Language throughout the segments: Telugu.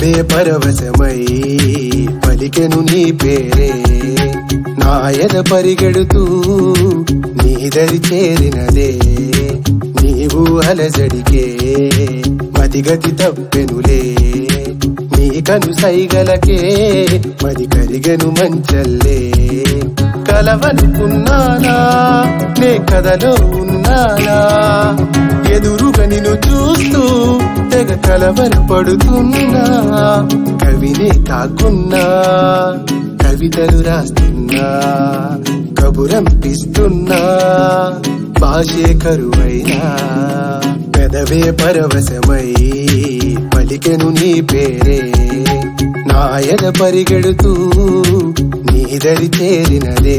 పెదవే పరవశమై పలికెను నీ పేరే నాయద పరిగెడుతూ నీదరి చేరినదే నీవు అలజడికే మదిగతి తప్పెనులే నీ కను సైగలకే మది కరిగెను మంచల్లే కలవనుకున్నానా నే కథలో ఉన్నానా ఎదురుగా నిన్ను చూస్తూ తెగ కలవర పడుతున్నా కవినే కాకున్నా కవితలు రాస్తున్నా కబురంపిస్తున్నా భాషే కరువైనా పెదవే పరవశమై పలికెను నీ పేరే నాయద పరిగెడుతూ నీదరి చేరినదే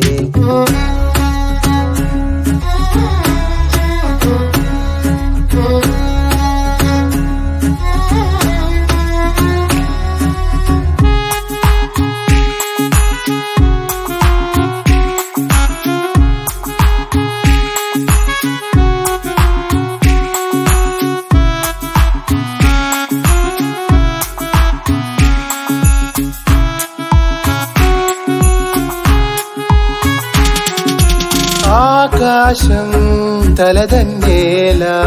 ఆకాశం తలదన్నేలా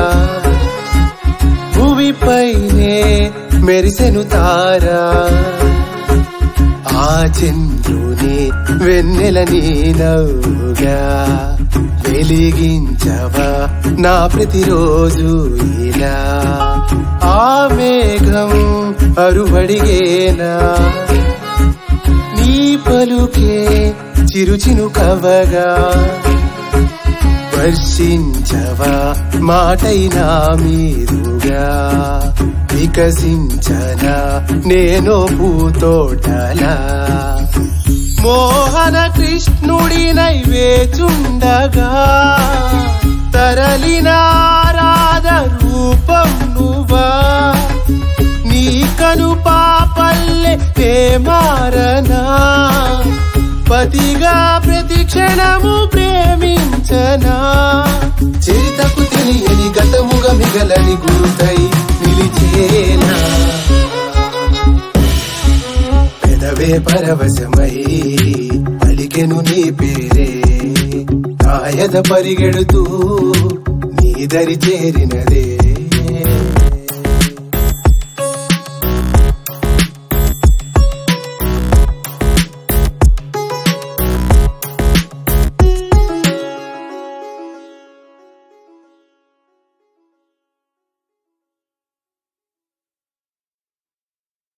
భూమిపైనే మెరిసెను తారా ఆ చంద్రుని వెన్నెల నీనవుగా వెలిగించవా నా ప్రతిరోజు ఇలా ఆ మేఘం అరువడిగేనా నీ పలుకే చిరుచిను కవగా వర్షించవా మాటైనా మీదుగా వికసించనా నేను పూతోటలా మోహన కృష్ణుడి నైవేచుండగా తరలిన రాధ రూపం నువ్వా నీ కను పాపల్లె ఏ మారనా పతిగా ప్రతి క్షణము ప్రేమించనా చరితకు తెలియని గతముగా మిగలని గురుతై నిలిచేనా పెదవే పరవశమై పలికెను నీ పేరే నాయద పరిగెడుతూ నీ దరి చేరినదే